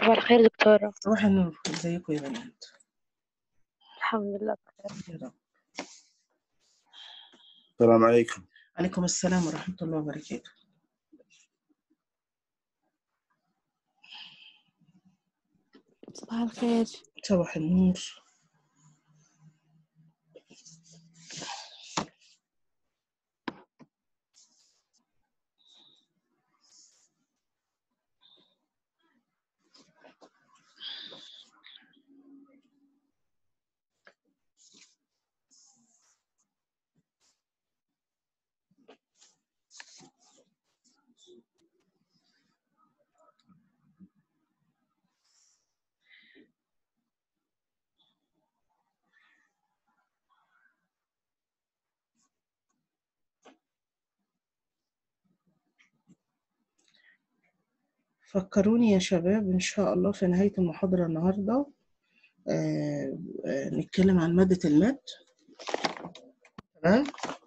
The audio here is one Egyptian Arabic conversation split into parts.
صباح الخير دكتورة صباح النور ازيكم يا بنات الحمد لله بخير يا رب السلام عليكم عليكم السلام ورحمة الله وبركاته صباح الخير صباح النور فكروني يا شباب إن شاء الله في نهاية المحاضرة النهاردة آه، آه، نتكلم عن مادة المد تمام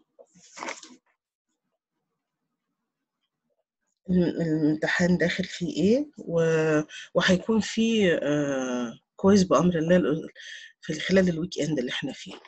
ال- الامتحان داخل فيه ايه و- وهيكون فيه آه، كويس بأمر الله ال- في خلال الويك اند اللي احنا فيه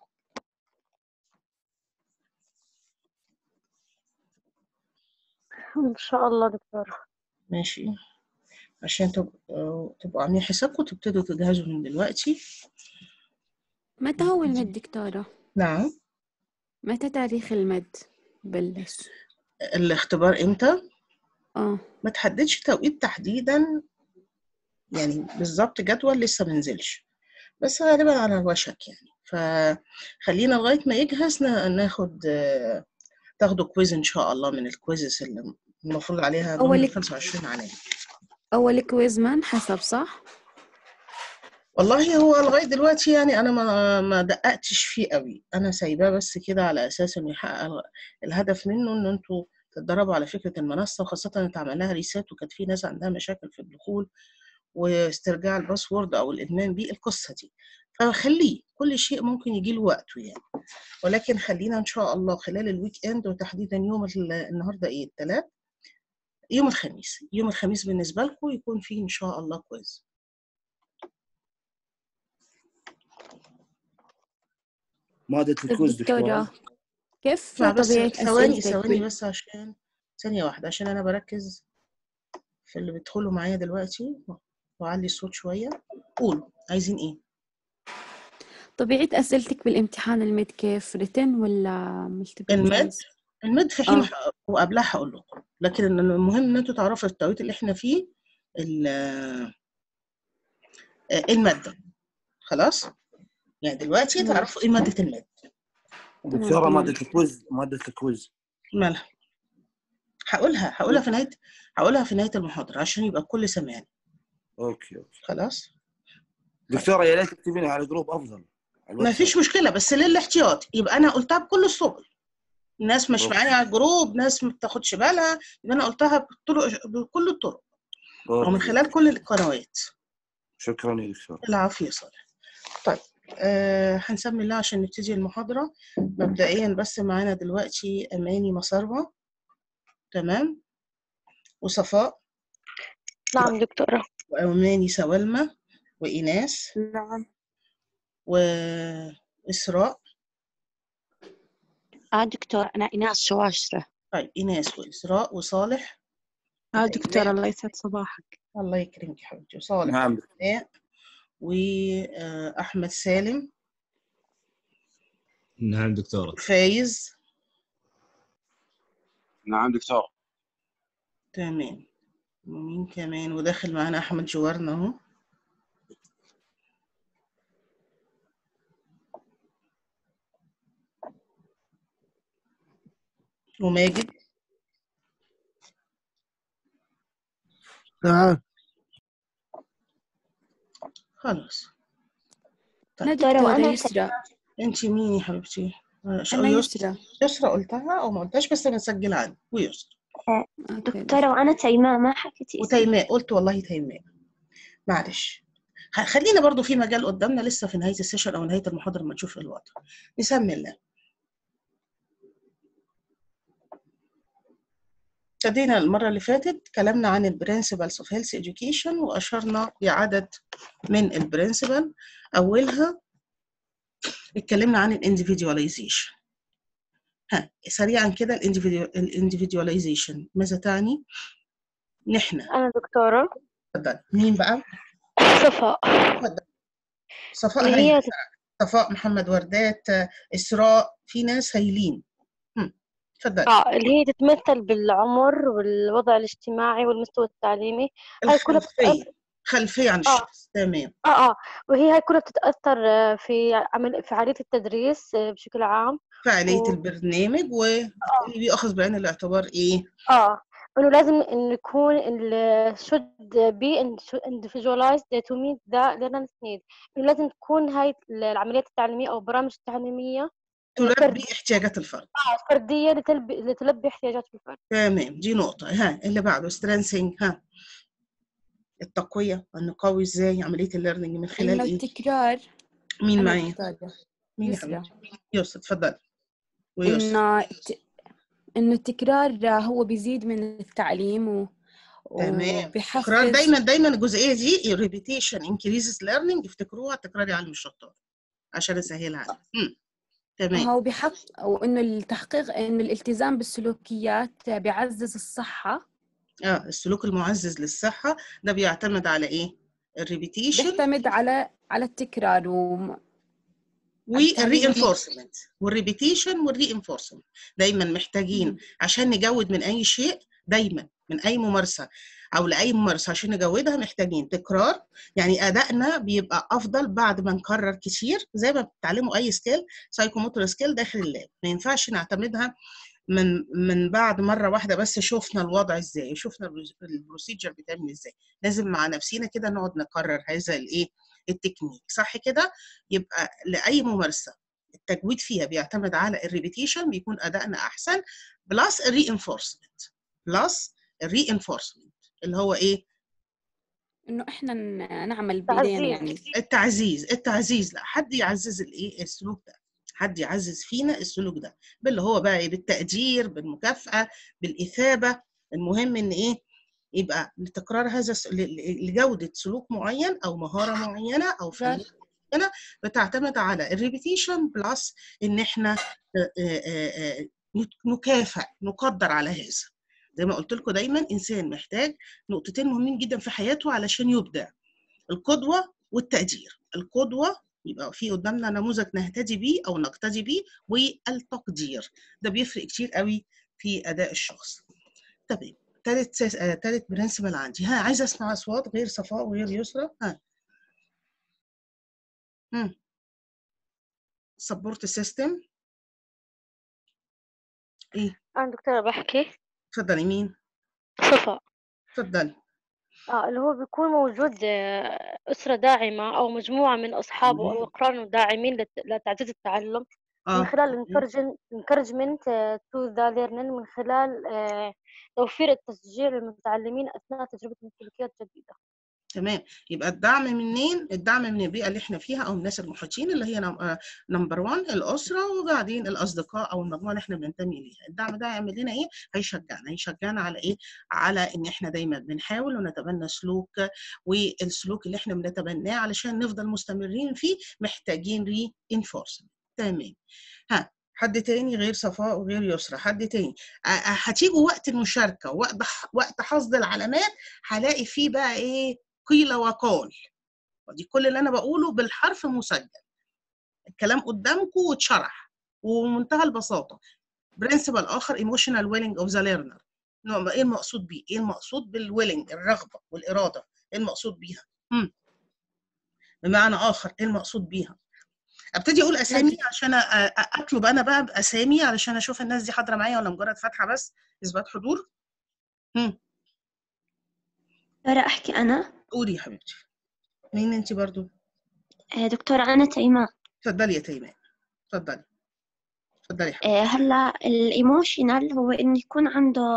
إن شاء الله دكتورة ماشي عشان تبقوا تبقوا عاملين حسابكم تبتدوا تجهزوا من دلوقتي متى هو المد دكتورة؟ نعم متى تاريخ المد بلش؟ الاختبار امتى اه ما تحددش توقيت تحديدا يعني بالظبط جدول لسه منزلش بس غالبا على الوشك يعني فخلينا لغاية ما يجهز نا- ناخد آه، تاخدوا كويز إن شاء الله من الكويزز اللي المفروض عليها أول ضمن ك- 25 علامة أول كويز ما انحسب صح؟ والله هو لغاية دلوقتي يعني أنا ما ما دققتش فيه قوي أنا سايباه بس كده على أساس إنه يحقق ال- الهدف منه إن أنتوا تتدربوا على فكرة المنصة وخاصة إن اتعمل لها ريسات وكانت في ناس عندها مشاكل في الدخول واسترجاع الباسورد أو الإدمان بيه القصة دي فخليه كل شيء ممكن يجي له وقته يعني ولكن خلينا إن شاء الله خلال الويك إند وتحديدا يوم ال- النهاردة إيه الثلاث يوم الخميس يوم الخميس بالنسبة لكم يكون فيه إن شاء الله كويس مادة طيب الكوز دكتورة دكتورة كيف اسمع بس طبيعة ثواني أسئلتك ثواني بال- بس عشان ثانية واحدة عشان أنا بركز في اللي بيدخلوا معايا دلوقتي وأعلي الصوت شوية قولوا عايزين إيه؟ طبيعة أسئلتك بالامتحان المد كيف؟ ريتن ولا ملتيبل المد تشويس؟ المد في حين اه ح- وقبلها هقول لكم لكن المهم إن أنتوا تعرفوا التوقيت اللي إحنا فيه ال- آه، المادة خلاص؟ يعني دلوقتي تمام تعرفوا إيه مادة المد تمام دكتورة تمام مادة الكوز مادة الكوز مالها؟ هقولها هقولها في نهاية هقولها في نهاية المحاضرة عشان يبقى الكل سامعني اوكي اوكي خلاص؟ طيب دكتورة يا ريت تكتبينها على الجروب افضل على ما فيش الواتساب مشكلة بس للاحتياط يبقى أنا قلتها بكل السبل ناس مش معايا اوكي على الجروب ناس ما بتاخدش بالها يبقى أنا قلتها بطرق بكل الطرق ومن اوكي خلال اوكي كل القنوات شكرا يا دكتورة العافية صالح طيب آه هنسمي الله عشان نبتدي المحاضرة مبدئيا بس معانا دلوقتي أماني مصاربة تمام وصفاء نعم دكتورة وأماني سوالمة وإيناس نعم وإسراء اه دكتور أنا إيناس شواشرة طيب إيناس وإسراء وصالح اه وتيماء دكتورة الله يسعد صباحك الله يكرمك يا حبيبتي وصالح نعم وتيماء وأحمد سالم نعم دكتورة فايز نعم دكتور تمام ومين كمان وداخل معانا أحمد جوارنا أهو وماجد نعم خلاص أنا طيب دكتورة دكتورة وأنا يسرى انت مين يا حبيبتي آه، ش- أنا يسرا يسرى يسرا قلتها او ما قلتهاش بس انا مسجله عندي ويسرا آه، أوكي بس دكتورة وأنا تيماء ما حكيتي اسمي وتيماء قلت والله تيماء معلش خ- خلينا برضو في مجال قدامنا لسه في نهايه السيشن او نهايه المحاضره ما نشوف إيه الوضع نسمي الله ابتدينا المرة اللي فاتت كلامنا عن البرنسبلز اوف هيلث education وأشرنا لعدد من البرنسبل أولها اتكلمنا عن الانديفيدواليزيشن ها سريعا كده الانديفيدواليزيشن ماذا تعني؟ نحن أنا دكتورة اتفضل مين بقى؟ صفاء صفاء اللي هايلة هي صفاء محمد وردات إسراء في ناس هايلين هم، اتفضل آه اللي هي تتمثل بالعمر والوضع الاجتماعي والمستوى التعليمي هاي كلها الخلفية بتتأثر خلفية عن آه. الشخص تمام آه آه وهي هاي كلها بتتأثر آه، في عمل في عملية التدريس آه، بشكل عام فعالية و- البرنامج وبالتالي بيأخذ بعين الاعتبار إيه؟ اه انه لازم انه يكون ال should be individualized to meet the learner's need انه لازم تكون هاي العمليات التعليمية او البرامج التعليمية إنه تلبي فرد- احتياجات الفرد آه، فردية لتلبي لتلبي احتياجات الفرد تمام دي نقطة ها اللي بعده سترينسينج ها التقوية نقوي ازاي عملية الليرنينج من خلال إنه ايه؟ التكرار مين أنا معايا؟ دكتورة مين يا يسرا حبيبتي؟ يوسف اتفضل ويوسف إنه ت- إنه التكرار هو بيزيد من التعليم و... تمام وبيحفز تكرار دايما دايما الجزئية دي repetition increases learning افتكروها تكرار يعلم الشطار عشان اسهلها عليك. مم. تمام هو بيحط أو إنه التحقيق إنه الالتزام بالسلوكيات بيعزز الصحة اه السلوك المعزز للصحة ده بيعتمد على ايه؟ الريبيتيشن بيعتمد على على التكرار و... والرينفورسمنت والريبيتيشن والرينفورسمنت دايما محتاجين مم. عشان نجود من اي شيء دايما من اي ممارسه او لاي ممارسه عشان نجودها محتاجين تكرار يعني ادائنا بيبقى افضل بعد ما نكرر كتير زي ما بتتعلموا اي سكيل سايكوموتور سكيل داخل اللاب ما ينفعش نعتمدها من من بعد مره واحده بس شفنا الوضع ازاي شفنا البروس- البروسيجر بيتعمل ازاي لازم مع نفسينا كده نقعد نكرر هذا الايه التكنيك صح كده يبقى لاي ممارسه التجويد فيها بيعتمد على الريبيتيشن بيكون ادائنا احسن بلس الرينفورسمنت بلس الرينفورسمنت اللي هو ايه إنه إحنا ن- نعمل بإيدينا تعزيز. يعني التعزيز التعزيز لا حد يعزز الايه السلوك ده حد يعزز فينا السلوك ده باللي هو بقى إيه؟ بالتقدير بالمكافأة بالإثابة المهم ان ايه يبقى لتكرار هذا الس- ل- ل- لجودة سلوك معين او مهارة معينة او فن معينة بتعتمد على الريبيتيشن بلس ان احنا آه، آه، آه، نكافئ نقدر على هذا زي ما قلت لكم دايما انسان محتاج نقطتين مهمين جدا في حياته علشان يبدع القدوة والتقدير القدوة يبقى في قدامنا نموذج نهتدي بيه أو نقتدي بيه والتقدير ده بيفرق كتير قوي في أداء الشخص تمام تالت ساس... آه، تالت برنسبل عندي ها عايزة أسمع أصوات غير صفاء وغير يسرى ها هم سبورت سيستم ايه انا دكتورة بحكي اتفضلي مين صفاء اتفضلي اه اللي هو بيكون موجود آه، أسرة داعمة أو مجموعة من أصحابه أو تمام. أقرانه داعمين لت- لتعزيز التعلم من اه خلال تمام. encouraging- encouragement آه، to the learning من خلال آه، توفير التشجيع للمتعلمين أثناء تجربة السلوكيات الجديدة تمام يبقى الدعم منين الدعم من البيئه اللي احنا فيها او الناس المحيطين اللي هي نمبر 1 الاسره وبعدين الاصدقاء او المجموعه اللي احنا بننتمي ليها الدعم ده هيعمل لنا ايه هيشجعنا هيشجعنا على ايه على ان احنا دايما بنحاول ونتبنى سلوك والسلوك اللي احنا بنتبناه علشان نفضل مستمرين فيه محتاجين ري انفورسمنت تمام ها حد تاني غير صفاء وغير يسرى حد تاني آه، آه، هتيجوا وقت المشاركه وقت وقت حصد العلامات هلاقي فيه بقى ايه قيل وقال ودي كل اللي انا بقوله بالحرف مسجل الكلام قدامكم واتشرح ومنتهى البساطه برنسبل اخر ايموشنال ويلنج اوف ذا ليرنر ايه المقصود بيه ايه المقصود بالويلنج الرغبه والاراده ايه المقصود بيها مم. بمعنى اخر ايه المقصود بيها ابتدي اقول اسامي عشان أ- أ- اطلب انا بقى باسامي علشان اشوف الناس دي حاضره معايا ولا مجرد فاتحه بس اثبات حضور مم. دكتورة أحكي أنا قولي يا حبيبتي مين انت برضو آه، دكتورة أنا تيماء اتفضلي يا تيمان اتفضلي اتفضلي يا حبيبتي آه، هلا الإيموشنال هو إنه يكون عنده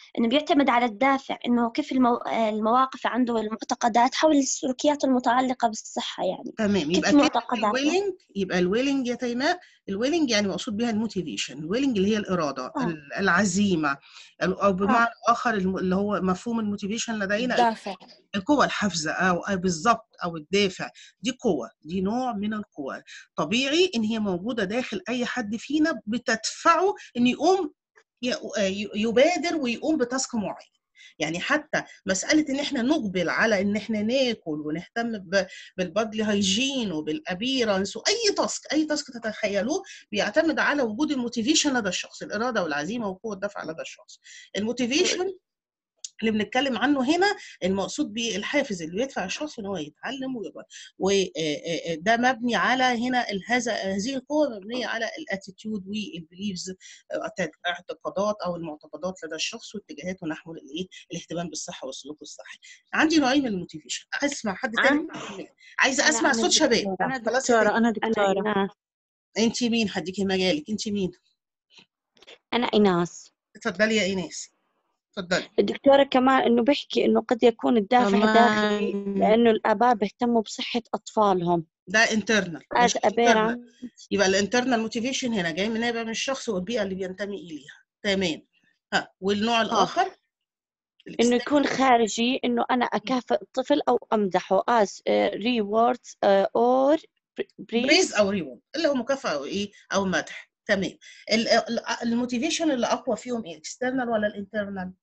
إنه بيعتمد على الدافع إنه كيف المو... آه، المواقف عنده والمعتقدات حول السلوكيات المتعلقة بالصحة يعني تمام كيف يبقى كلمة معتقداته الويلنج يبقى الويلنج يا تيماء الويلنج يعني مقصود بها الموتيفيشن الويلنج اللي هي الإرادة آه. ال- العزيمة ال- أو بمعنى آخر الم- اللي هو مفهوم الموتيفيشن لدينا دافع القوة الحافزة أو أو بالظبط أو الدافع دي قوة دي نوع من القوة طبيعي إن هي موجودة داخل أي حد فينا بتدفعه إن يقوم ي- ي- يبادر ويقوم بتاسك معين يعني حتى مسألة إن إحنا نقبل على إن إحنا ناكل ونهتم ب- بالبادلي هايجين وبالأبيرنس وأي تاسك أي تاسك تتخيلوه بيعتمد على وجود الموتيفيشن لدى الشخص الإرادة والعزيمة وقوة الدفع لدى الشخص الموتيفيشن اللي بنتكلم عنه هنا المقصود بالحافز اللي بيدفع الشخص ان هو يتعلم ويبقى وده مبني على هنا ال- هذا هذه القوه مبنيه على الاتيتيود والبليفز اعتقادات او المعتقدات لدى الشخص واتجاهاته نحو الايه الاهتمام بالصحه والسلوك الصحي عندي نوعين من الموتيفيشن اسمع حد تاني عايزه أنا- اسمع أنا صوت شباب دكتورة. أنا خلاص يا دكتورة أنا أنا دكتورة إيناس انت مين هديكي مجالك انت مين أنا إيناس اتفضلي يا ايناس اتفضلي الدكتورة كمان إنه بيحكي إنه قد يكون الدافع داخلي كمان لأنه الآباء بيهتموا بصحة أطفالهم ده انترنال as مش a external parent يبقى الانترنال موتيفيشن هنا جاي من نابع من الشخص والبيئه اللي بينتمي اليها تمام ها والنوع الاخر إنه الإكسترنال يكون خارجي إنه أنا أكافئ الطفل أو أمدحه as uh, rewards uh, or بريز praise او ريورد اللي هو مكافاه او ايه او مدح تمام ال- ال- الموتيفيشن اللي اقوى فيهم ايه الاكسترنال ولا الانترنال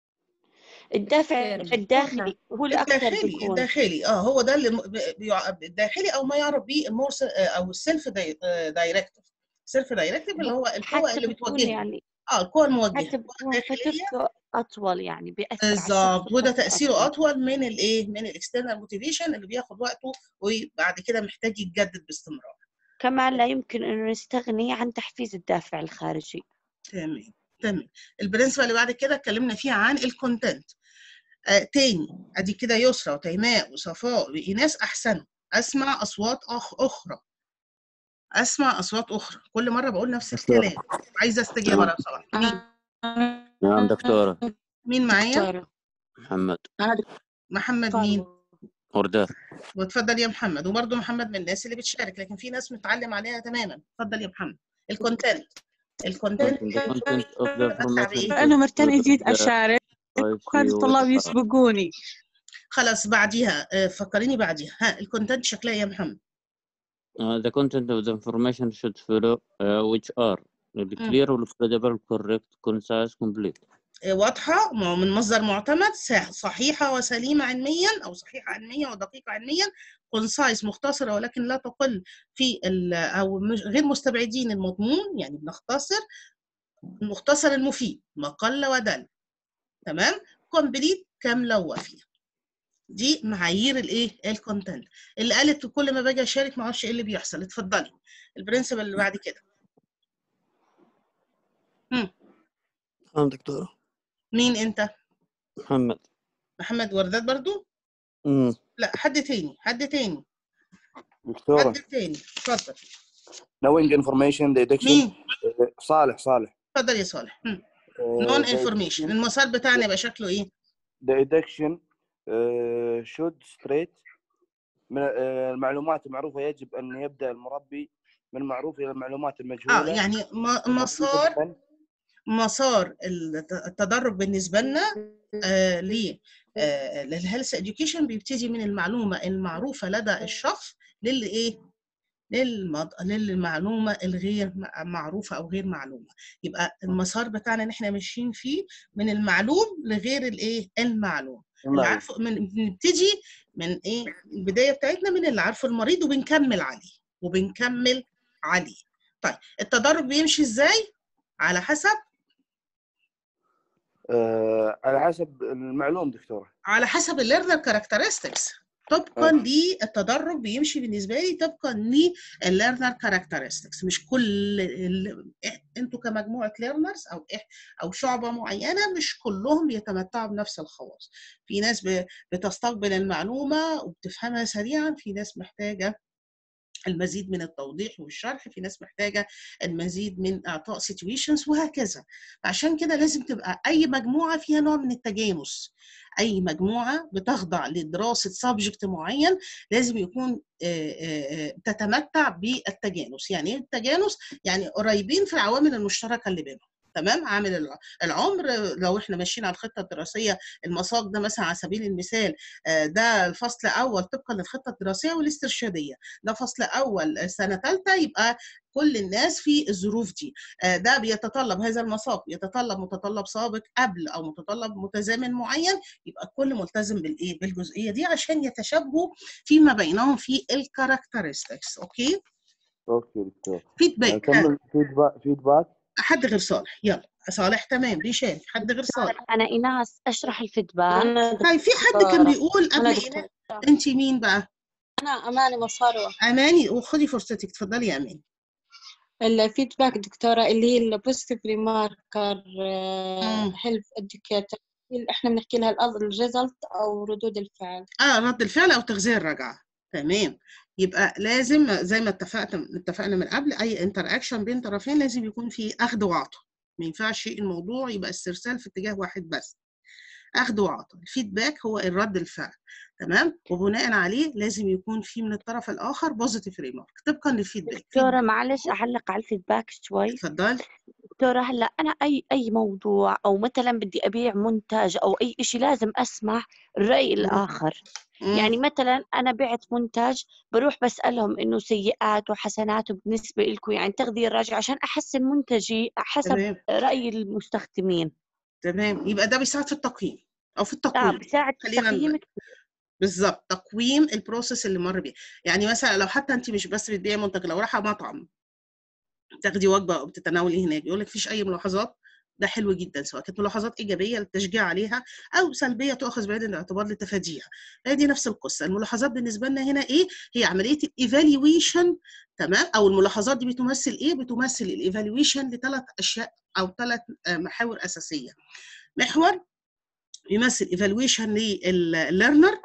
الدافع external. الداخلي هو الأكثر الداخلي بيكون الداخلي اه هو ده اللي م- ب- بيع- الداخلي او ما يعرف به المور او السيلف دايركتيف سيلف دايركتيف اللي هو القوه حتى اللي بتكون بتوجهني يعني اه القوه الموجهه حتى القوة بتكون الداخليه فترته أطول يعني بيأثر على الشخص بالظبط وده بفترة تاثيره أطول اطول من الايه من الاكسترنال موتيفيشن اللي بياخد وقته وبعد كده محتاج يتجدد باستمرار كمان لا يمكن إنه نستغني عن تحفيز الدافع الخارجي تمام تمام البرنسبه اللي بعد كده اتكلمنا فيها عن الكونتنت آه تاني ادي كده يسرى وتيماء وصفاء وايناس احسنوا اسمع اصوات أخ اخرى اسمع اصوات اخرى كل مره بقول نفس الكلام عايزه استجابه لو سمحت مين نعم دكتورة مين معايا دكتورة محمد أنا محمد مين وردات واتفضل يا محمد وبرضه محمد من الناس اللي بتشارك لكن في ناس متعلم عليها تماما اتفضل يا محمد الكونتنت الكونتنت the content of the بتمتع information بإيه؟ لأنه مرتين جيت the أشارك privacy وكان الطلاب والإخفاء. يسبقوني خلاص بعديها آه، فكريني بعديها ها الكونتنت شكلها إيه يا محمد Uh, the content of the information should follow uh, which are the clear credible correct concise complete آه، واضحة م- من مصدر معتمد صح- صحيحة وسليمة علميا أو صحيحة علميا ودقيقة علميا كونسايس مختصرة ولكن لا تقل في ال- أو مش- غير مستبعدين المضمون يعني بنختصر المختصر المفيد ما قل ودل تمام كومبليت كاملة ووافية دي معايير الايه الكونتنت اللي قالت كل ما باجي اشارك ما اعرفش ايه اللي بيحصل اتفضلي البرنسبل اللي بعد كده نعم دكتورة مين انت محمد محمد وردات برضو مم. لا حد تاني حد تاني دكتورة حد تاني اتفضل knowing information the addiction مين آه، صالح صالح اتفضل يا صالح آه، نون the انفورميشن المسار بتاعنا يبقى شكله ايه the addiction آه، should straight من آه، المعلومات المعروفة يجب أن يبدأ المربي من المعروف إلى المعلومات اه المجهولة يعني م- المفيدة مسار جداً. مسار الت- التدرج بالنسبه لنا آه ل آه للهيلث اديوكيشن بيبتدي من المعلومه المعروفه لدى الشخص للي ايه للمض... للمعلومه الغير م- معروفه او غير معلومه يبقى المسار بتاعنا ان احنا ماشيين فيه من المعلوم لغير الايه المعلوم اللي الله عارفه من بنبتدي من ايه البدايه بتاعتنا من اللي عارفه المريض وبنكمل عليه وبنكمل عليه طيب التدرج بيمشي ازاي على حسب آه، على حسب المعلوم دكتورة على حسب الليرنر كاركترستكس طبقا للتدرج بيمشي بالنسبه لي طبقا للليرنر كاركترستكس مش كل ال... إح- انتوا كمجموعه ليرنرز او إح... او شعبه معينه مش كلهم بيتمتعوا بنفس الخواص في ناس ب... بتستقبل المعلومه وبتفهمها سريعا في ناس محتاجه المزيد من التوضيح والشرح في ناس محتاجه المزيد من اعطاء سيتويشنز وهكذا عشان كده لازم تبقى اي مجموعه فيها نوع من التجانس اي مجموعه بتخضع لدراسه سبجكت معين لازم يكون آه، آه، آه، تتمتع بالتجانس يعني ايه التجانس يعني قريبين في العوامل المشتركه اللي بينهم تمام عامل الع- العمر لو احنا ماشيين على الخطه الدراسيه المساق ده مثلا على سبيل المثال آه، ده الفصل اول طبقا للخطه الدراسيه والاسترشاديه ده فصل اول سنه ثالثه يبقى كل الناس في الظروف دي آه، ده بيتطلب هذا المساق بيتطلب متطلب سابق قبل او متطلب متزامن معين يبقى الكل ملتزم بالايه بالجزئيه دي عشان يتشابهوا فيما بينهم في الكاركترستكس اوكي اوكي دكتور فيدباك ها نكمل فيدباك فيدباك حد غير صالح يلا صالح تمام ريشان حد غير صالح أنا إيناس أشرح الفيدباك أنا طيب في حد كان دكتورة بيقول قبل أنا إيناس دكتورة انت مين بقى أنا أماني مصاروة اماني وخدي فرصتك اتفضلي يا اماني الفيدباك دكتورة اللي هي البوزيتيف ريماركر مم. هيلب اديوكيتر احنا بنحكي لها الريزلت أو ردود الفعل اه رد الفعل او تغذيه الرجعه تمام يبقى لازم زي ما اتفقنا اتفقنا من قبل اي انتر اكشن بين طرفين لازم يكون في اخذ وعطاء ما ينفعش الموضوع يبقى استرسال في اتجاه واحد بس اخذ وعطاء الفيدباك هو الرد الفعل تمام وبناء عليه لازم يكون في من الطرف الاخر بوزيتيف ريمارك طبقا للفيدباك دكتورة معلش أعلق على الفيدباك شوي اتفضلي دكتورة هلا أنا أي أي موضوع أو مثلا بدي أبيع منتج أو أي إشي لازم أسمع الرأي الآخر يعني مثلا أنا بعت منتج بروح بسألهم إنه سيئات وحسناته بالنسبة لكم يعني تغذية الراجع عشان أحسن منتجي حسب تمام رأي المستخدمين تمام يبقى ده بيساعد في التقييم او في آه التقويم بساعد في خلينا تقييم بالظبط تقويم البروسيس اللي مر بيه يعني مثلا لو حتى انت مش بس بتبيعي منتج لو رايحه مطعم تاخدي وجبه او بتتناولي هناك يقول لك مفيش اي ملاحظات ده حلو جدا سواء كانت ملاحظات ايجابيه للتشجيع عليها او سلبيه تؤخذ بعين الاعتبار لتفاديها هي دي نفس القصه الملاحظات بالنسبه لنا هنا ايه هي عمليه الايفالويشن تمام او الملاحظات دي بتمثل ايه بتمثل الايفالويشن لثلاث اشياء او ثلاث محاور اساسيه محور يمثل ايفالويشن للليرنر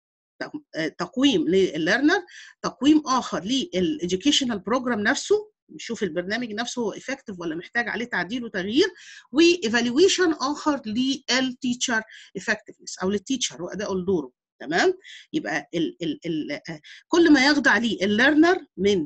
تقويم للليرنر تقويم اخر للإديوكيشنال بروجرام نفسه نشوف البرنامج نفسه هو افكتيف ولا محتاج عليه تعديل وتغيير وايفالويشن اخر للتيتشر افكتفنس او للتيتشر واداء دوره تمام يبقى ال ال ال كل ما يخضع ليه الليرنر من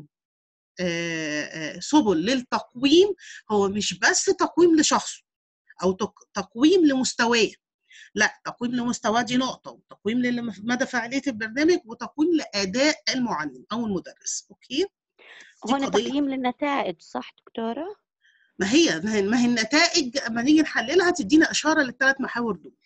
سبل للتقويم هو مش بس تقويم لشخصه او تقويم لمستواه لا تقويم لمستواه دي نقطه وتقويم لمدى فعاليه البرنامج وتقويم لاداء المعلم او المدرس اوكي هون تقييم للنتائج صح دكتوره ما هي ما هي النتائج اما نيجي نحللها تدينا اشاره للثلاث محاور دول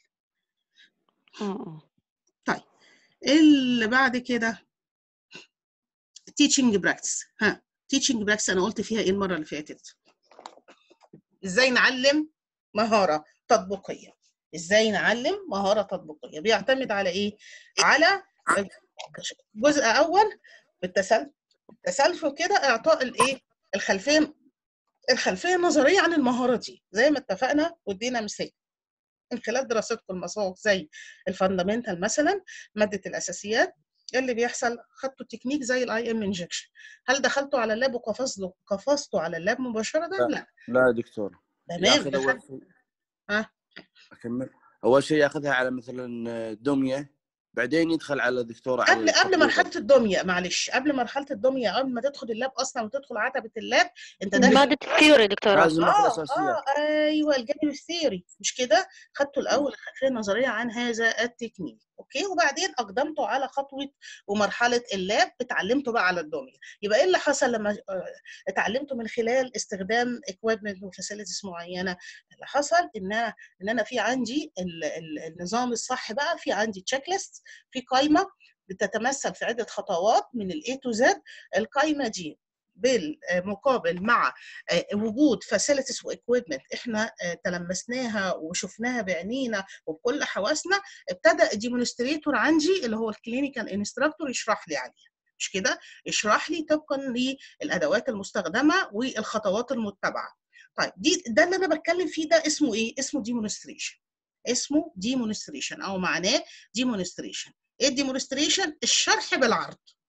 اه طيب اللي بعد كده teaching براكتس ها teaching براكتس انا قلت فيها ايه المره اللي فاتت ازاي نعلم مهاره تطبيقيه ازاي نعلم مهاره تطبيقيه بيعتمد على ايه على جزء اول بالتسلسل تسلسل كده اعطاء الايه الخلفيه الخلفيه النظريه عن المهاره دي زي ما اتفقنا وادينا مثال من خلال دراستكم المساوق زي الفاندامنتال مثلا ماده الاساسيات اللي بيحصل خدتوا تكنيك زي الاي ام انجكشن هل دخلتوا على اللاب وقفزتوا قفزتوا على اللاب مباشره لا لا لا يا دكتور تمام ياخذ دخل- اول شيء ها اكمل اول شيء ياخذها على مثلا دميه بعدين يدخل على دكتوره على قبل قبل التطبيق. مرحله الدميه معلش قبل مرحله الدميه قبل ما تدخل اللاب اصلا وتدخل عتبه اللاب انت داخل مادة الثيوري دكتورة لازم اخذ اه اساسيات اه ايوه الجانب الثيوري مش كده خدتوا الاول الخلفيه النظريه عن هذا التكنيك اوكي وبعدين اقدمتوا على خطوه ومرحله اللاب اتعلمتوا بقى على الدميه يبقى ايه اللي حصل لما آه، اتعلمتوا من خلال استخدام اكويبمنت وفاسيلتيز معينه اللي حصل ان انا ان انا في عندي ال- ال- النظام الصح بقى في عندي تشيك ليست في قائمه بتتمثل في عده خطوات من الاي تو زد القائمه دي بالمقابل مع آه، وجود فاسيلتيز واكويبمنت احنا آه، تلمسناها وشفناها بعينينا وبكل حواسنا ابتدى الديمونستريتور عندي اللي هو الكلينيكال انستراكتور يشرح لي عليها مش كده يشرح لي طبقا للادوات المستخدمه والخطوات المتبعه طيب دي ده اللي انا بتكلم فيه ده اسمه ايه اسمه ديمونستريشن اسمه ديمونستريشن او معناه ديمونستريشن ايه الديمونستريشن الشرح بالعرض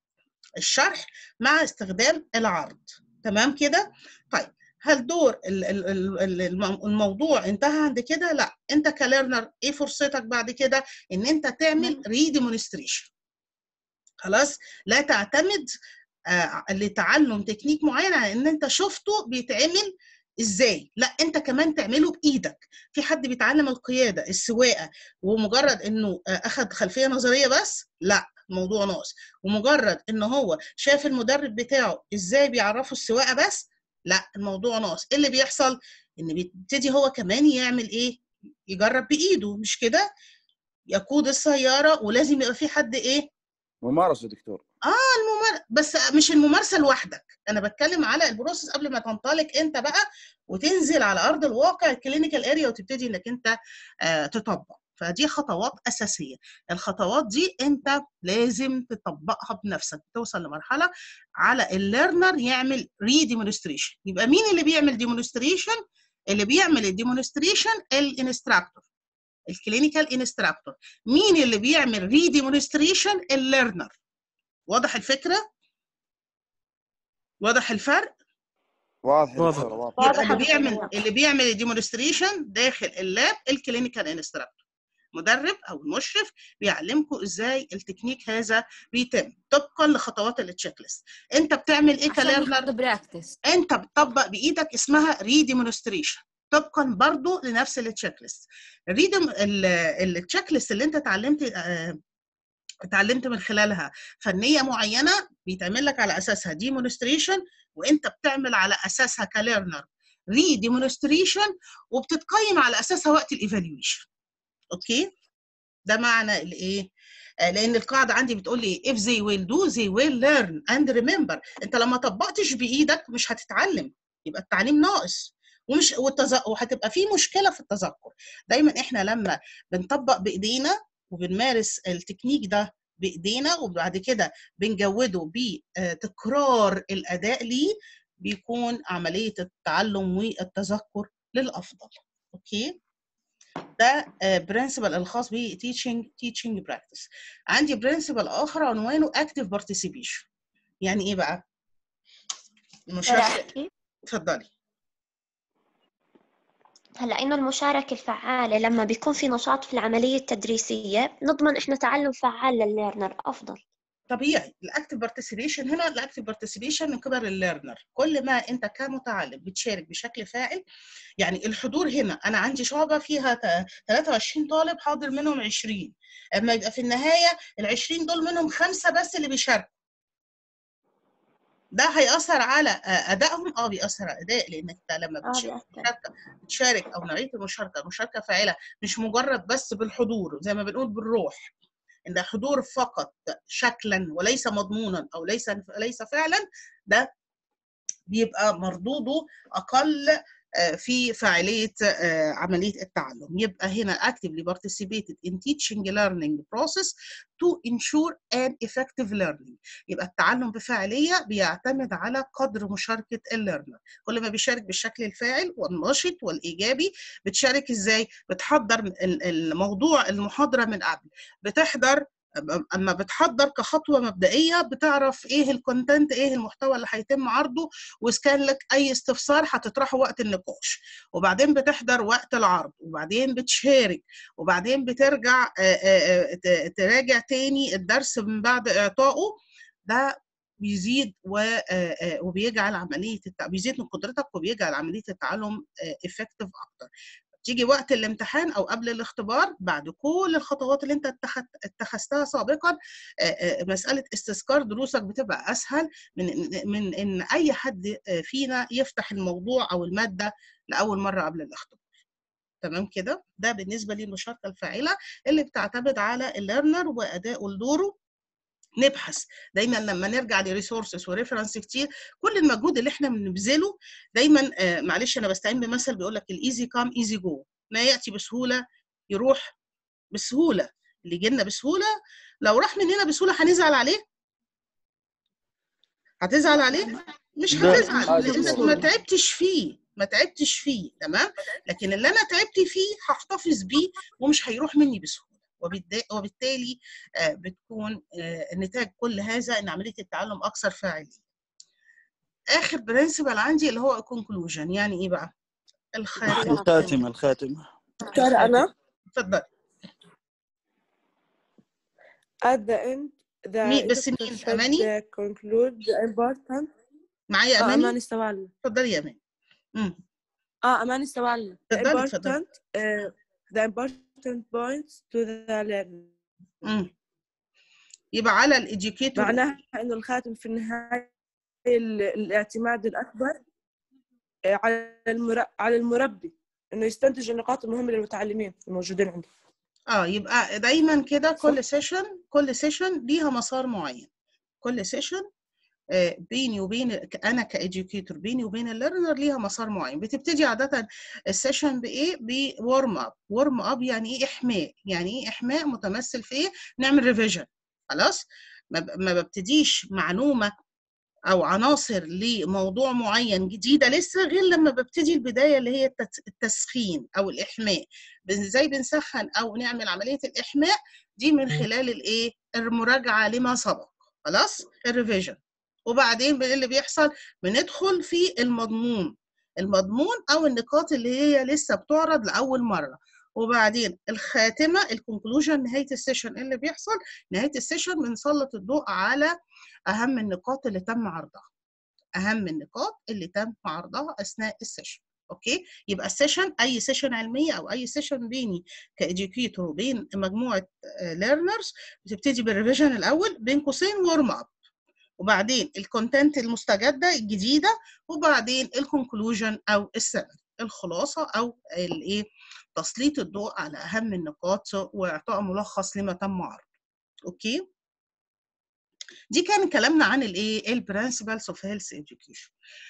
الشرح مع استخدام العرض تمام كده طيب هل دور ال- ال- ال- ال- الم- الموضوع انتهى عند كده لا انت كليرنر ايه فرصتك بعد كده ان انت تعمل ريديمونستريشن خلاص لا تعتمد آه، لتعلم تكنيك معين على ان انت شفته بيتعمل ازاي لا انت كمان تعمله بايدك في حد بيتعلم القياده السواقه ومجرد انه آه، اخذ خلفيه نظريه بس لا الموضوع ناقص ومجرد ان هو شاف المدرب بتاعه ازاي بيعرفه السواقه بس لا الموضوع ناقص ايه اللي بيحصل ان بيبتدي هو كمان يعمل ايه يجرب بايده مش كده يقود السياره ولازم يبقى في حد ايه ممارسه دكتور اه الممار... بس مش الممارسه لوحدك انا بتكلم على البروسيس قبل ما تنطلق انت بقى وتنزل على ارض الواقع الكلينيكال اريا وتبتدي انك انت آه تطبق فدي خطوات اساسيه الخطوات دي انت لازم تطبقها بنفسك توصل لمرحله على الليرنر يعمل ريديمونستريشن يبقى مين اللي بيعمل ديمونستريشن اللي بيعمل الديمونستريشن الانستراكتور الكلينيكال انستراكتور مين اللي بيعمل ريديمونستريشن الليرنر واضح الفكره واضح الفرق واضح يا واضح. دكتور واضح يبقى واضح اللي يا بيعمل دكتور. اللي بيعمل الديمونستريشن داخل اللاب الكلينيكال انستراكتور مدرب او المشرف بيعلمكم ازاي التكنيك هذا بيتم طبقا لخطوات التشيك ليست انت بتعمل ايه عشان ياخد كليرنر براكتس انت بتطبق بايدك اسمها ريديمونستريشن طبقا برضو لنفس التشيك ليست الريدم التشيك ليست اللي انت اتعلمت آه، اتعلمت من خلالها فنيه معينه بيتعمل لك على اساسها ديمونستريشن وانت بتعمل على اساسها كليرنر ري ديمونستريشن وبتتقيم على اساسها وقت الايفالويشن اوكي ده معنى الايه آه، لان القاعده عندي بتقول لي if they will do they will learn and remember انت لما طبقتش بايدك مش هتتعلم يبقى التعليم ناقص ومش والتز... وهتبقى في مشكله في التذكر دايما احنا لما بنطبق بايدينا وبنمارس التكنيك ده بايدينا وبعد كده بنجوده بتكرار الاداء ليه بيكون عمليه التعلم والتذكر للافضل اوكي ده برنسبل الخاص ب teaching teaching practice عندي برنسبل اخر عنوانه active participation يعني ايه بقى المشاركه اتفضلي هلا انه المشاركة الفعالة لما بيكون في نشاط في العملية التدريسية نضمن احنا تعلم فعال للليرنر افضل طبيعي الاكتف بارتيسيبيشن هنا الاكتف بارتيسيبيشن من قبل الليرنر كل ما انت كمتعلم بتشارك بشكل فاعل يعني الحضور هنا انا عندي شعبه فيها ت- 23 طالب حاضر منهم 20 اما يبقى في النهايه ال 20 دول منهم خمسه بس اللي بيشاركوا ده هيأثر على آه، أدائهم اه بيأثر على الأداء لأنك أنت لما اه بتشارك بيأثر بتشارك أو نوعية المشاركة مشاركة فاعلة مش مجرد بس بالحضور زي ما بنقول بالروح ان حضور فقط شكلا وليس مضمونا او ليس ليس فعلا ده بيبقى مردوده اقل آه، في فاعليه آه، عمليه التعلم يبقى هنا actively participated in teaching learning process to ensure an effective learning يبقى التعلم بفاعليه بيعتمد على قدر مشاركه الليرنر كل ما بيشارك بالشكل الفاعل والنشط والايجابي بتشارك ازاي بتحضر ال- الموضوع المحاضره من قبل بتحضر اما بتحضر كخطوه مبدئيه بتعرف ايه الكونتنت ايه المحتوى اللي هيتم عرضه واذا كان لك اي استفسار هتطرحه وقت النقاش وبعدين بتحضر وقت العرض وبعدين بتشارك وبعدين بترجع آه، آه، آه، ت- تراجع تاني الدرس من بعد اعطائه ده بيزيد و- آه، آه، وبيجعل عمليه التع... بيزيد من قدرتك وبيجعل عمليه التعلم افكتيف اكتر تيجي وقت الامتحان او قبل الاختبار بعد كل الخطوات اللي انت اتخذ- اتخذتها سابقا آه، آه، مساله استذكار دروسك بتبقى اسهل من إن- من ان اي حد آه، فينا يفتح الموضوع او الماده لاول مره قبل الاختبار تمام كده ده بالنسبه للمشاركه الفاعله اللي بتعتمد على الليرنر وادائه لدوره نبحث دايما لما نرجع لريسورسز وريفرنس كتير كل المجهود اللي احنا بنبذله دايما آه، معلش انا بستعين بمثل بيقول لك الايزي كام ايزي جو ما ياتي بسهوله يروح بسهوله اللي جينا بسهوله لو راح مننا بسهوله هنزعل عليه هتزعل عليه مش لا، هتزعل عادي لانك خالص. ما تعبتش فيه ما تعبتش فيه تمام لكن اللي انا تعبت فيه هحتفظ بيه ومش هيروح مني بسهوله وبالدا- وبالتالي آه، بتكون آه، نتاج كل هذا ان عمليه التعلم اكثر فاعليه اخر برنسبل عندي اللي هو conclusion يعني ايه بقى الخاتمه الخاتمة الخاتمة دكتور أنا اتفضل at the end the مين بس educator مين should اماني uh, conclude the important معايا اه اماني أماني استوعبنا اتفضلي يا اماني امم اه أماني استوعبنا the اتفضلي اتفضلي important uh, the important points to the learner امم يبقى على الإديوكيتور معناها إنه الخاتم في النهاية ال- الاعتماد الأكبر آه، على المر... على المربي إنه يستنتج النقاط المهمة للمتعلمين الموجودين عنده اه يبقى دايما كده صح؟ كل سيشن كل سيشن ليها مسار معين كل سيشن بيني وبين انا كايديوكيتور بيني وبين الليرنر ليها مسار معين بتبتدي عاده السيشن بايه بورم اب ورم اب يعني ايه احماء يعني ايه احماء متمثل في ايه نعمل ريفيجن خلاص ما ب- ما ببتديش معلومه او عناصر لموضوع معين جديده لسه غير لما ببتدي البدايه اللي هي التت- التسخين او الاحماء بن- ازاي بنسخن او نعمل عمليه الاحماء دي من خلال الايه المراجعه لما سبق خلاص الريفيجن وبعدين بقى اللي بيحصل بندخل في المضمون المضمون او النقاط اللي هي لسه بتعرض لاول مره وبعدين الخاتمه الكونكلوجن نهايه السيشن اللي بيحصل نهايه السيشن بنسلط الضوء على اهم النقاط اللي تم عرضها اهم النقاط اللي تم عرضها اثناء السيشن اوكي يبقى السيشن اي سيشن علميه او اي سيشن بيني كاديوكيتور وبين مجموعه ليرنرز بتبتدي بالريفيجن الاول بين قوسين ورم اب وبعدين الكونتنت المستجده الجديده وبعدين الكونكلوجن او السمري الخلاصه او الايه تسليط الضوء على اهم النقاط واعطاء ملخص لما تم عرضه اوكي دي كان كلامنا عن الايه البرنسبلز اوف هيلث education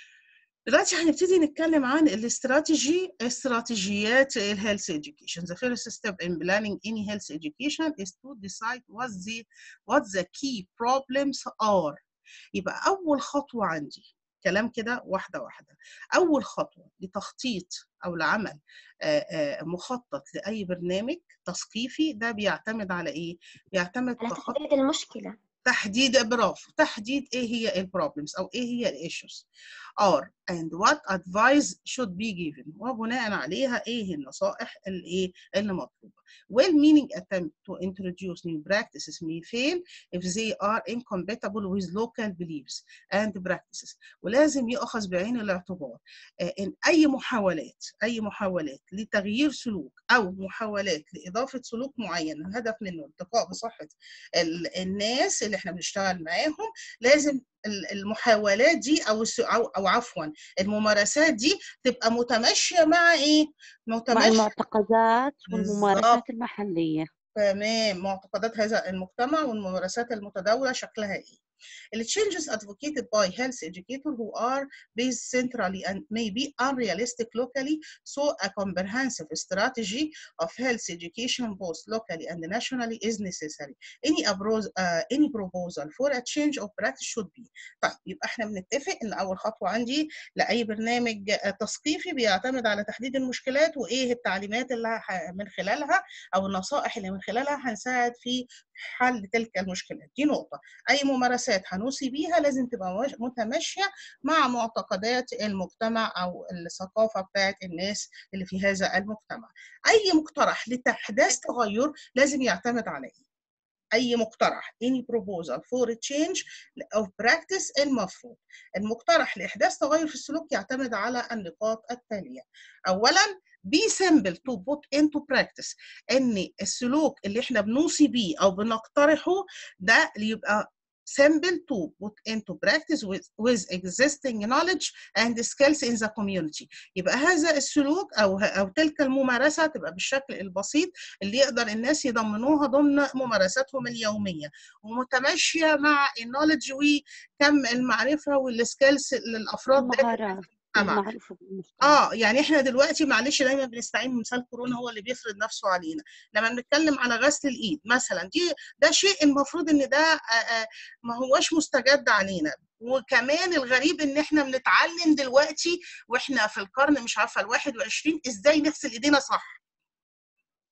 دلوقتي هنبتدي نتكلم عن الاستراتيجي استراتيجيات الهيلث education the first step in planning any health education is to decide what the what the key problems are يبقى اول خطوه عندي كلام كده واحده واحده اول خطوه لتخطيط او لعمل آه، آه، مخطط لاي برنامج تثقيفي ده بيعتمد على ايه بيعتمد على تخطيط تحديد المشكلة تحديد برافو تحديد ايه هي البروبلمز او ايه هي الايشوز are and what advice should be given وبناء عليها ايه النصائح الايه اللي مطلوبه well meaning attempt to introduce new practices may fail if they are incompatible with local beliefs and practices ولازم يؤخذ بعين الاعتبار آه، ان اي محاولات اي محاولات لتغيير سلوك او محاولات لاضافه سلوك معين الهدف منه التقاء بصحه ال- الناس اللي احنا بنشتغل معاهم لازم ال- المحاولات دي او الس- او او عفوا الممارسات دي تبقى متماشيه مع ايه؟ مع متماشيه المعتقدات والممارسات بالظبط المحلية تمام معتقدات هذا المجتمع والممارسات المتداوله شكلها ايه؟ The changes advocated by health educators who are based centrally and may be unrealistic locally, so a comprehensive strategy of health education both locally and nationally is necessary. Any, abros, uh, any proposal for a change of practice should be. طيب يبقى احنا بنتفق ان اول خطوه عندي لاي برنامج آه، تثقيفي بيعتمد على تحديد المشكلات وايه التعليمات اللي ه- من خلالها او النصائح اللي من خلالها هنساعد في حل تلك المشكلات دي نقطه اي ممارسات هنوصي بيها لازم تبقى مش- متماشيه مع معتقدات المجتمع او الثقافه بتاعت الناس اللي في هذا المجتمع اي مقترح لتحديث تغير لازم يعتمد على ايه اي مقترح any proposal for a change of practice المفروض المقترح لاحداث تغير في السلوك يعتمد على النقاط التاليه اولا be simple to put into practice ان السلوك اللي احنا بنوصي بيه او بنقترحه ده يبقى simple to put into practice with, with existing knowledge and skills in the community يبقى هذا السلوك او او تلك الممارسه تبقى بالشكل البسيط اللي يقدر الناس يضمنوها ضمن ممارساتهم اليوميه ومتماشيه مع النولج وكم المعرفه والسكيلز للافراد داخل المهارات المجتمع المعروفة بالمجتمع اه يعني احنا دلوقتي معلش دايما بنستعين بمثال كورونا هو اللي بيفرض نفسه علينا لما بنتكلم على غسل الايد مثلا دي ده شيء المفروض ان ده آه، آه، ما هوش مستجد علينا وكمان الغريب ان احنا بنتعلم دلوقتي واحنا في القرن مش عارفه ال 21 ازاي نغسل ايدينا صح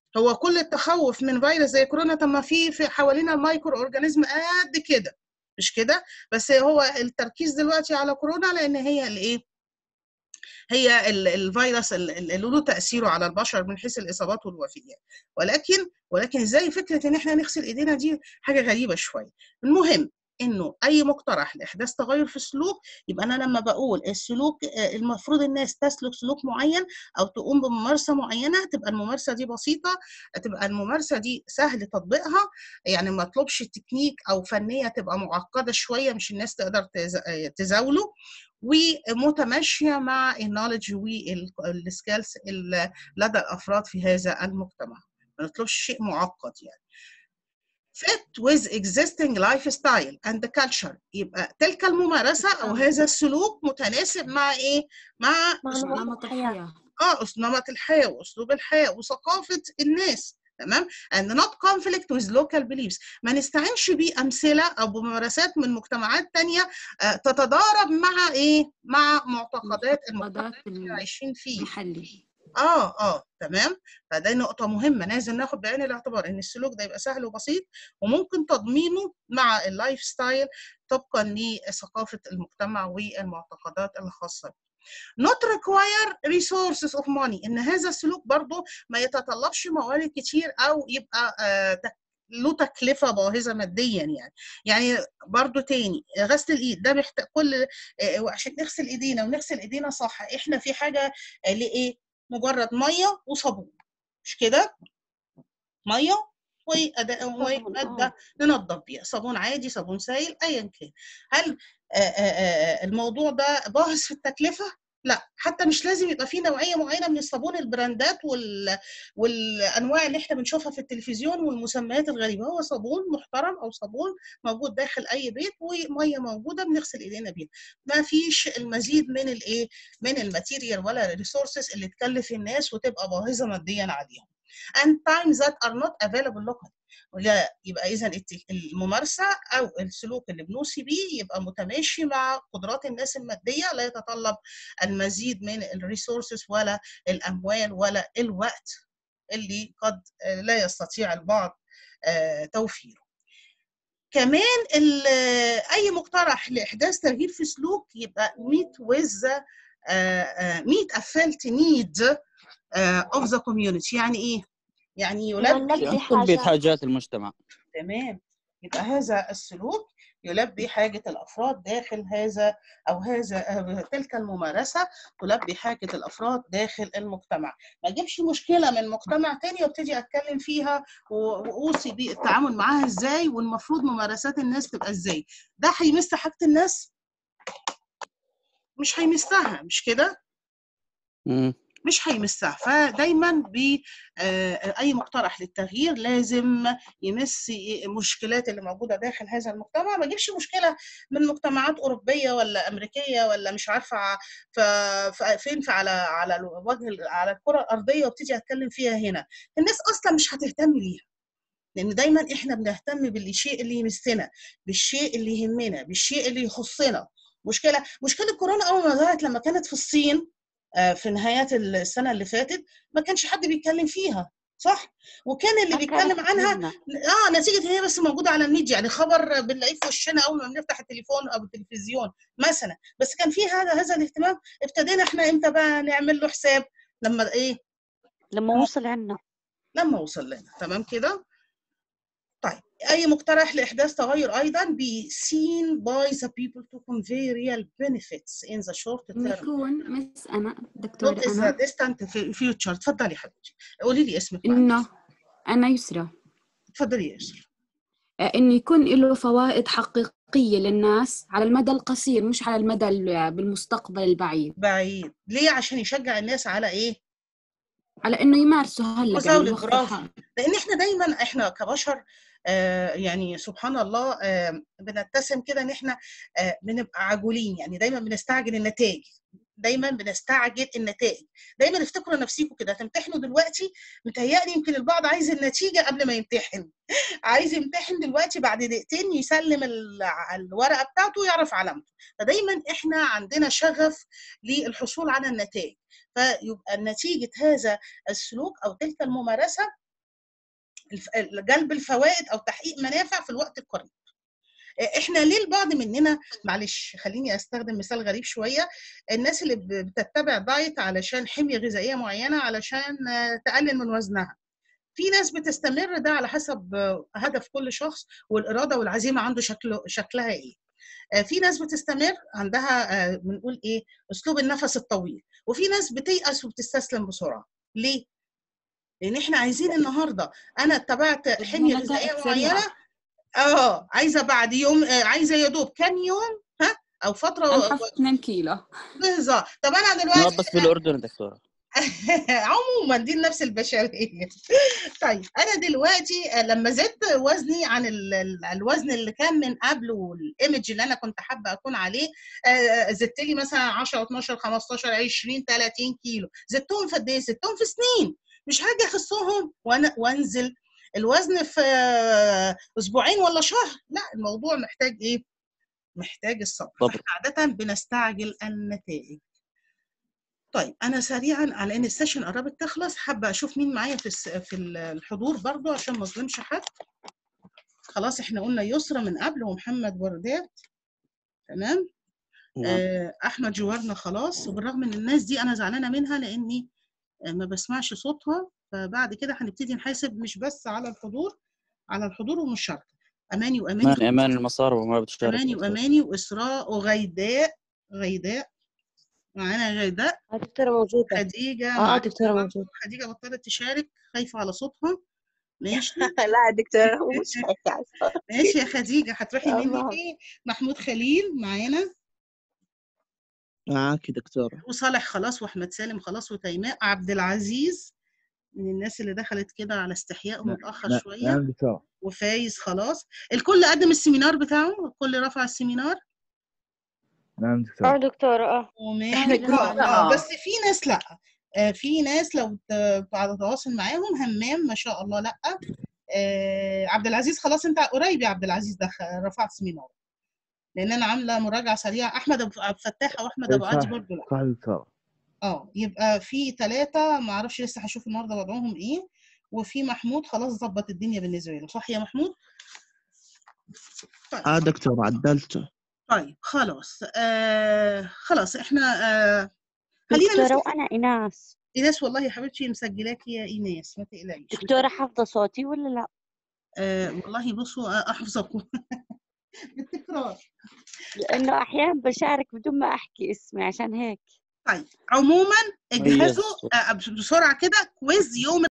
هو كل التخوف من فيروس زي كورونا طب ما في في حوالينا المايكرو اورجانيزم قد كده مش كده بس هو التركيز دلوقتي على كورونا لان هي الايه هي ال- الفيروس ال- ال- اللي له تاثيره على البشر من حيث الاصابات والوفيات ولكن ولكن ازاي فكره ان احنا نغسل ايدينا دي حاجه غريبه شويه المهم انه اي مقترح لاحداث تغير في السلوك يبقى انا لما بقول السلوك آه، المفروض الناس تسلك سلوك معين او تقوم بممارسه معينه تبقى الممارسه دي بسيطه تبقى الممارسه دي سهل تطبيقها يعني ما اطلبش تكنيك او فنيه تبقى معقده شويه مش الناس تقدر تز- آه، تزاوله ومتماشيه مع النولج والسكيلز لدى الافراد في هذا المجتمع ما نطلبش شيء معقد يعني fit with existing lifestyle and culture يبقى تلك الممارسة أو هذا السلوك متناسب مع إيه؟ مع مع أسلوب نمط الحياة اه أس- نمط الحياة وأسلوب الحياة وثقافة الناس تمام and not conflict with local beliefs ما نستعينش بأمثلة أو بممارسات من مجتمعات تانية آه، تتضارب مع إيه؟ مع معتقدات المجتمع معتقدات اللي إحنا عايشين فيه المحلي اه اه تمام فده نقطة مهمة لازم ناخد بعين الاعتبار ان السلوك ده يبقى سهل وبسيط وممكن تضمينه مع اللايف ستايل طبقا لثقافة المجتمع والمعتقدات الخاصة بيه. not require resources of money ان هذا السلوك برضو ما يتطلبش موارد كتير او يبقى آه تك- له تكلفة باهظة ماديا يعني يعني برضو تاني غسل الايد ده محتاج كل آه، وعشان نغسل ايدينا ونغسل ايدينا صح احنا في حاجة آه، لايه مجرد ميه وصابون مش كده ميه وأداة ومادة ننضف بيها صابون عادي صابون سائل ايا كان هل آه، آه، آه، الموضوع ده باهظ في التكلفة؟ لا حتى مش لازم يبقى في نوعية معينة من الصابون البراندات وال... والأنواع اللي احنا بنشوفها في التلفزيون والمسميات الغريبة هو صابون محترم أو صابون موجود داخل أي بيت ومية موجودة بنغسل إيدينا بيها ما فيش المزيد من الإيه من الماتيريال ولا الريسورسز اللي تكلف الناس وتبقى باهظة ماديا عليهم and times that are not available locally ولا يبقى اذا الت- الممارسه او السلوك اللي بنوصي بيه يبقى متماشي مع قدرات الناس الماديه لا يتطلب المزيد من الريسورسز ولا الاموال ولا الوقت اللي قد آه، لا يستطيع البعض آه، توفيره كمان ال- اي مقترح لاحداث تغيير في سلوك يبقى meet with the آه، آه، meet a felt need آه، of the community يعني ايه يعني يلبي نلبي تلبية حاجات حاجات المجتمع تمام يبقى هذا السلوك يلبي حاجة الأفراد داخل هذا أو هذا آه، تلك الممارسة تلبي حاجة الأفراد داخل المجتمع ما أجيبش مشكلة من مجتمع تاني وابتدي أتكلم فيها و- وأوصي بالتعامل معاها إزاي والمفروض ممارسات الناس تبقى إزاي ده هيمس حاجة الناس مش هيمسها مش كده مم. مش هيمسها فدايما ب آه، اي مقترح للتغيير لازم يمس المشكلات اللي موجوده داخل هذا المجتمع ما اجيبش مشكله من مجتمعات اوروبيه ولا امريكيه ولا مش عارفه ع- ف... ف... فين في على على الوجه ال- على الكره الارضيه وابتدي اتكلم فيها هنا الناس اصلا مش هتهتم ليها لان دايما احنا بنهتم بالشيء اللي يمسنا بالشيء اللي يهمنا بالشيء اللي يخصنا مشكله مشكله كورونا اول ما ظهرت لما كانت في الصين آه، في نهايات السنه اللي فاتت ما كانش حد بيتكلم فيها صح وكان اللي ما بيتكلم كانت عنها مهمة. اه نتيجه هي بس موجوده على الميديا يعني خبر بنلاقيه في وشنا اول ما بنفتح التليفون او التلفزيون مثلا بس كان في هذا هذا الاهتمام ابتدينا احنا امتى بقى نعمل له حساب لما ايه لما وصل عنا لما وصل لنا تمام كده طيب اي مقترح لاحداث تغير ايضا be seen by the people to convey real benefits in the short إنه term يكون مس أنا not دكتورة in the أنا distant future اتفضلي حبيبتي قولي لي اسمك معلش إنه أنا يسرى اتفضلي يا يسرا آه، إنه يكون له فوائد حقيقية للناس على المدى القصير مش على المدى ال- بالمستقبل البعيد بعيد ليه عشان يشجع الناس على ايه على إنه يمارسوا هلا يعني وزاولة الوقت برافو الحالي لان احنا دايما احنا كبشر آه يعني سبحان الله آه بنتسم كده ان احنا آه بنبقى عجولين يعني دايما بنستعجل النتائج دايما بنستعجل النتائج دايما افتكروا نفسيكم كده تمتحنوا دلوقتي متهيألي يمكن البعض عايز النتيجة قبل ما يمتحن عايز يمتحن دلوقتي بعد دقيقتين يسلم ال- الورقة بتاعته ويعرف علامته فدايما احنا عندنا شغف للحصول على النتائج فيبقى نتيجة هذا السلوك أو تلك الممارسة الف- جلب الفوائد او تحقيق منافع في الوقت القريب احنا ليه البعض مننا معلش خليني استخدم مثال غريب شويه الناس اللي ب- بتتبع دايت علشان حميه غذائيه معينه علشان آه، تقلل من وزنها في ناس بتستمر ده على حسب آه، هدف كل شخص والاراده والعزيمه عنده شكله شكلها ايه آه، في ناس بتستمر عندها آه، بنقول ايه اسلوب النفس الطويل وفي ناس بتيأس وبتستسلم بسرعه ليه لان احنا عايزين النهارده انا اتبعت حميه نتائج غذائيه سريعة. معينه اه عايزه بعد يوم آه، عايزه يا دوب كام يوم ها او فتره أنحف 2 كيلو بالظبط طب انا ما دلوقتي بس بالاردن دكتوره عموما دي النفس البشريه طيب انا دلوقتي آه، لما زدت وزني عن ال- ال- الوزن اللي كان من قبل والايمج اللي انا كنت حابه اكون عليه آه، زدت لي مثلا 10 12 15 20 30 كيلو زدتهم في قد ايه زدتهم في سنين مش هاجي اخصهم وانا وانزل الوزن في آه، اسبوعين ولا شهر لا الموضوع محتاج ايه محتاج الصبر صبر. فاحنا عاده بنستعجل النتائج طيب انا سريعا على ان السيشن قربت تخلص حابه اشوف مين معايا في الس- في الحضور برضو عشان ما اظلمش حد خلاص احنا قلنا يسرى من قبل ومحمد وردات تمام نعم آه، احمد جوارنا خلاص وبالرغم ان الناس دي انا زعلانه منها لاني آه، ما بسمعش صوتها فبعد كده هنبتدي نحاسب مش بس على الحضور على الحضور والمشاركه اماني واماني امان امان المسار وما بتشارك اماني دكتور. واماني واسراء وغيداء غيداء معانا غيداء اه دكتورة موجودة خديجه اه اه معانا دكتورة برضو. موجودة خديجه بطلت تشارك خايفه على صوتها ماشي لا دكتورة هو مش هيك ماشي يا خديجه هتروحي مني الله. فين محمود خليل معانا معاكي دكتورة وصالح خلاص واحمد سالم خلاص وتيماء عبد العزيز من الناس اللي دخلت كده على استحياء ومتاخر نعم شويه نعم دكتورة وفايز خلاص الكل قدم السيمينار بتاعه الكل رفع السيمينار نعم اه دكتورة دكتورة اه وماشي إحنا اه كنا- اه بس في ناس لا آه، في ناس لو ت- على تواصل معاهم همام ما شاء الله لا آه، عبد العزيز خلاص انت قريب يا عبد العزيز ده خ- رفعت سيمينار لان انا عامله مراجعه سريعه احمد ابو عبد الفتاح واحمد ابو إيه عدي صح برضو لا صح دكتورة اه يبقى في ثلاثه ما اعرفش لسه هشوف النهارده وضعهم ايه وفي محمود خلاص ظبط الدنيا بالنسبه له صح يا محمود طيب اه دكتورة عدلته طيب خلاص آه خلاص احنا آه خلينا دكتورة نمسك وأنا إيناس ايناس والله يا حبيبتي مسجلاكي يا ايناس ما تقلقيش دكتورة حافظة صوتي ولا لا؟ آه والله بصوا آه، احفظكم بالتكرار لأنه أحيانا بشارك بدون ما أحكي اسمي عشان هيك طيب عموما مميز اجهزوا آه، بسرعه كده كويز يوم